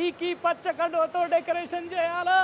వారాహికి పచ్చ కండువతో డెకరేషన్ చేయాలా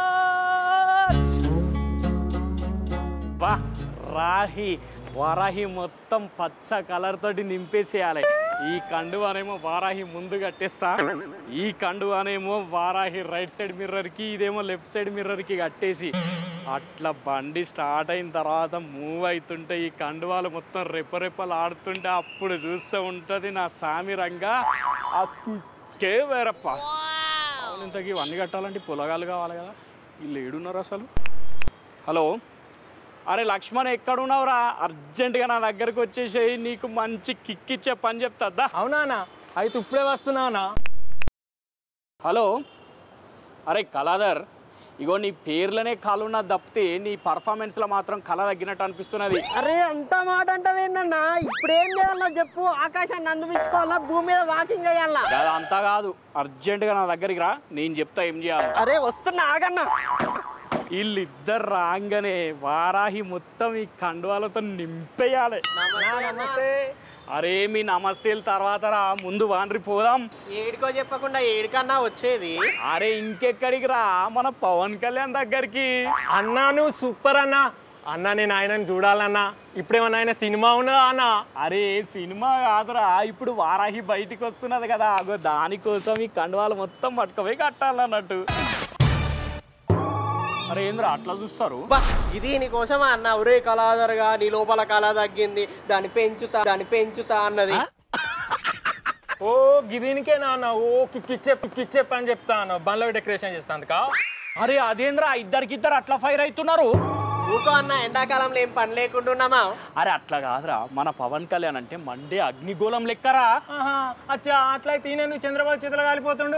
బా రాహి వారాహి మొత్తం పచ్చ కలర్ తోటి నింపేసేయాలి ఈ కండువానేమో వారాహి ముందు కట్టేస్తా ఈ కండువానేమో వారాహి రైట్ సైడ్ మిర్రర్కి ఇదేమో లెఫ్ట్ సైడ్ మిర్రర్కి కట్టేసి అట్లా బండి స్టార్ట్ అయిన తర్వాత మూవ్ అవుతుంటే ఈ కండువాలు మొత్తం రెప్పరెప్పలు ఆడుతుంటే అప్పుడు చూస్తూ ఉంటుంది నా సామి రంగా కే వేరప్ప అవును ఇంతకీ ఇవన్నీ కట్టాలంటే పొలగాలు కావాలి కదా వీళ్ళు ఏడున్నారు అసలు హలో అరే లక్ష్మణ్ ఎక్కడున్నావురా అర్జెంటుగా నా దగ్గరకు వచ్చేసేయి నీకు మంచి కిక్ ఇచ్చే పని చెప్తా అవునా అయితే ఇప్పుడే వస్తున్నానా హలో అరే కళాధర్ ఇగో నీ పేర్లనే కలున్న తప్పితే నీ పర్ఫార్మెన్స్లో మాత్రం కళ తగ్గినట్టు అనిపిస్తున్నది అరే అంత మాట అంటావేందన్నా ఇప్పుడు ఏం చేయాలో చెప్పు ఆకాశాన్ని అందిపించుకోవాలా భూమి మీద వాకింగ్ చేయాలా అది అంతా కాదు అర్జెంటుగా నా దగ్గరికి రా నేను చెప్తా ఏం చేయాలి అరే వస్తున్నా ఆగన్నా వీళ్ళిద్దరు రాగానే వారాహి మొత్తం ఈ కండువాలతో నింపేయాలి నమస్తే అరే మీ నమస్తేల తర్వాత రా ముందు వాండ్రి పోదాం ఏడికో చెప్పకుండా ఏడికన్నా వచ్చేది అరే ఇంకెక్కడికి రా మన పవన్ కళ్యాణ్ దగ్గరికి అన్నా నువ్వు సూపర్ అన్నా అన్నా నేను ఆయనను చూడాలన్నా ఇప్పుడేమన్నా ఆయన సినిమా ఉన్నదా అన్నా అరే సినిమా కాదురా ఇప్పుడు వారాహి బయటికి వస్తున్నది కదా అగో దానికోసం ఈ కండువాలు మొత్తం పట్టుకుపోయి కట్టాలన్నట్టు అరే ఏంద్రా అట్లా చూస్తారు బా ఇది నీకోసమా అన్న ఒరే కళాదరగా నీ లోపల కళ తగ్గింది దాన్ని పెంచుతా దాన్ని పెంచుతా అన్నది ఓ గిదీనికేనా అన్న ఓ కిక్కిచ్చే కిక్కిచ్చే పని చెప్తా అన్న బండ్లో డెకరేషన్ చేస్తాను కా అరే అదేంద్రా ఇద్దరికిద్దరు అట్లా ఫైర్ అవుతున్నారు ఊకో అన్న ఎండాకాలంలో ఏం పని లేకుండా అరే అట్లా కాదురా మన పవన్ కళ్యాణ్ అంటే మండే అగ్నిగోళం లెక్కరా ఆహా అచ్చా అట్లయితే ఈయన నువ్వు చంద్రబాబు చేతులు కాలిపోతుండు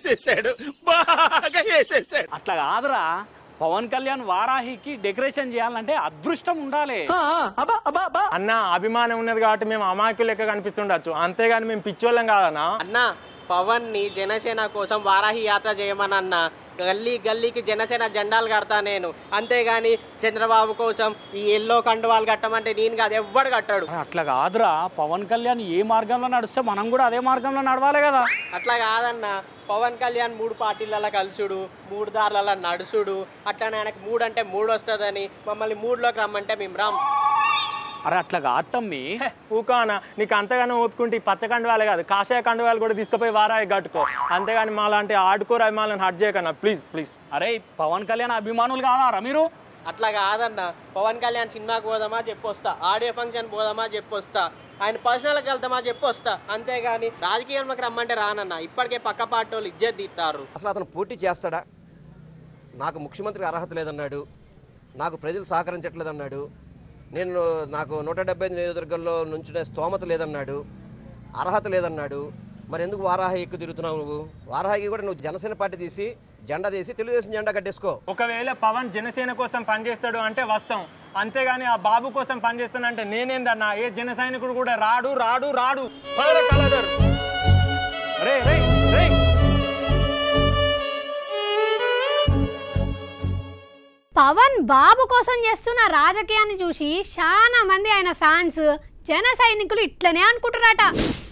అట్లా కాదురా పవన్ కళ్యాణ్ వారాహికి డెకరేషన్ చేయాలంటే అదృష్టం ఉండాలి అన్న అభిమానం ఉన్నది కాబట్టి మేము అమాయకులు లెక్క కనిపిస్తుండొచ్చు అంతేగాని మేము పిచ్చోళ్ళం కాదన్నా అన్న పవన్ ని జనసేన కోసం వారాహి యాత్ర చేయమనన్న గల్లీ గల్లీకి జనసేన జెండాలు కడతా నేను అంతేగాని చంద్రబాబు కోసం ఈ ఎల్లో కండువాలు కట్టమంటే నేను కాదు ఎవ్వడు కట్టాడు అరే అట్లా కాదురా పవన్ కళ్యాణ్ ఏ మార్గంలో నడుస్తే మనం కూడా అదే మార్గంలో నడవాలి కదా అట్లా కాదన్న పవన్ కళ్యాణ్ మూడు పార్టీలలో కలుసుడు మూడు దారులలో నడుసుడు అట్లనే ఆయనకు మూడు అంటే మూడు వస్తుందని మమ్మల్ని మూడులోకి రమ్మంటే మేము రామ్ అరే అట్లా కాదు తమ్మి ఊకా అన్న నీకు అంతగానో ఒప్పుకుంటే ఈ పచ్చ కండువాలే కాదు కాషాయ కండువాలు కూడా తీసుకుపోయి వారాయి కట్టుకో అంతేగాని మాలాంటి ఆడుకోరు అభిమానులను హట్ చేయకన్నా ప్లీజ్ ప్లీజ్ అరే పవన్ కళ్యాణ్ అభిమానులు కాదారా మీరు అట్లా కాదన్న పవన్ కళ్యాణ్ సినిమాకి పోదామా చెప్పొస్తా ఆడియో ఫంక్షన్ పోదామా చెప్పొస్తా ఆయన పర్సనల్కి వెళ్తామా చెప్పొస్తా అంతేగాని రాజకీయంలోకి రమ్మంటే రానన్న ఇప్పటికే పక్క పార్టీ వాళ్ళు ఇజ్జత్ తీస్తారు అసలు అతను పోటీ చేస్తాడా నాకు ముఖ్యమంత్రికి అర్హత లేదన్నాడు నాకు ప్రజలు సహకరించట్లేదన్నాడు నేను నాకు నూట డెబ్బై ఐదు నియోజకవర్గంలో నుంచునే స్తోమత లేదన్నాడు అర్హత లేదన్నాడు మరి ఎందుకు వారాహి ఎక్కువ తిరుగుతున్నావు నువ్వు వారాహికి కూడా నువ్వు జనసేన పార్టీ తీసి జెండా తీసి తెలుగుదేశం జెండా కట్టేసుకో ఒకవేళ పవన్ జనసేన కోసం పనిచేస్తాడు అంటే వస్తాం అంతేగాని ఆ బాబు కోసం పనిచేస్తానంటే నేనేందన్నా ఏ జన సైనికుడు కూడా రాడు రాడు రాడు పదరా కలదర్. రే రే రే పవన్ బాబు కోసం చేస్తున్న రాజకీయాన్ని చూసి చాలా మంది ఆయన ఫ్యాన్స్ జన సైనికులు ఇట్లనే అనుకుంటారట